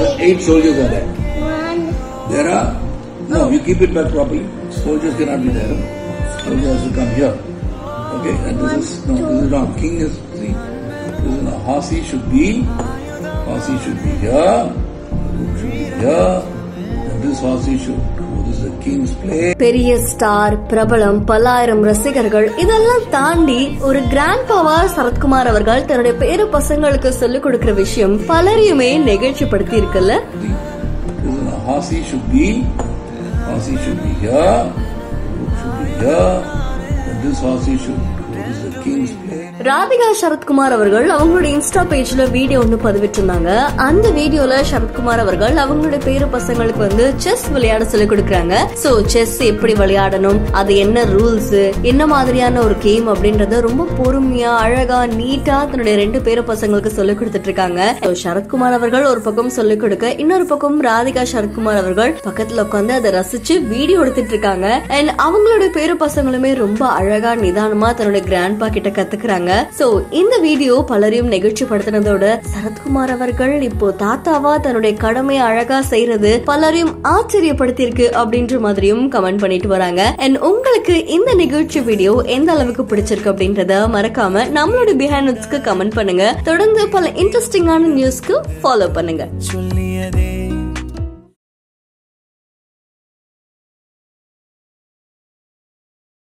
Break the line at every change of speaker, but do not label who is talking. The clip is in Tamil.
eight soldiers are there.
One.
There are no. You keep it back properly. Soldiers cannot be there. Soldiers has to come here. Okay, and this is no. This is wrong. King is see. This is not. Horsey should be. Horsey should be here. Rook should be here. And this horsey should. Oh, this is the king's place.
பெரிய ஸ்டார் பிரபலம் பல்லாயிரம் ரசிகர்கள் இதெல்லாம் தாண்டி ஒரு கிராண்ட் பாவா சரத்குமார் அவர்கள் தன்னுடைய பேரு பசங்களுக்கு சொல்லிக் கொடுக்கிற விஷயம் பலரையுமே நெகிழ்ச்சிப்படுத்தி இருக்குல்ல
See, this is not. Horsey should be. Horsey should be here. Rook should be here. And this horsey should. Oh, this is the king's place.
Radhika Sarathkumar அவர்கள் அவங்களுடைய இன்ஸ்டா பேஜ்ல வீடியோ ஒன்று பதிவிட்டிருந்தாங்க அந்த வீடியோல சரத்குமார் அவர்கள் அவங்களுடைய பேரு பசங்களுக்கு வந்து செஸ் விளையாட சொல்லிக் கொடுக்கறாங்க சோ செஸ் எப்படி விளையாடணும் அது என்ன ரூல்ஸ் என்ன மாதிரியான ஒரு கேம் அப்படின்றத ரொம்ப பொறுமையா அழகா நீட்டா தன்னுடைய ரெண்டு பேரு பசங்களுக்கு சொல்லிக் கொடுத்துட்டு இருக்காங்க So, சரத்குமார் அவர்கள் ஒரு பக்கம் சொல்லிக் கொடுக்க இன்னொரு பக்கம் ராதிகா சரத்குமார் அவர்கள் பக்கத்துல உட்காந்து அதை ரசிச்சு வீடியோ எடுத்துட்டு இருக்காங்க அண்ட் அவங்களுடைய பேரு பசங்களுமே ரொம்ப அழகா நிதானமா தன்னுடைய கிராண்ட்பா கிட்ட கத்துக்கிறாங்க சோ இந்த வீடியோ பலரையும் நெகிழ்ச்சி படுத்தினதோட சரத்குமார் அவர்கள் இப்போ தாத்தாவா தன்னுடைய கடமையை அழகா செய்யறது பலரையும் ஆச்சரியப்படுத்தியிருக்கு அப்படின்ற மாதிரியும் கமெண்ட் பண்ணிட்டு வராங்க அண்ட் உங்களுக்கு இந்த நிகழ்ச்சி வீடியோ எந்த அளவுக்கு பிடிச்சிருக்கு அப்படின்றத மறக்காம நம்மளோட பிஹைண்ட்ஸ்க்கு கமெண்ட் பண்ணுங்க தொடர்ந்து பல இன்ட்ரெஸ்டிங்கான நியூஸ்க்கு ஃபாலோ பண்ணுங்க
சொல்லியதே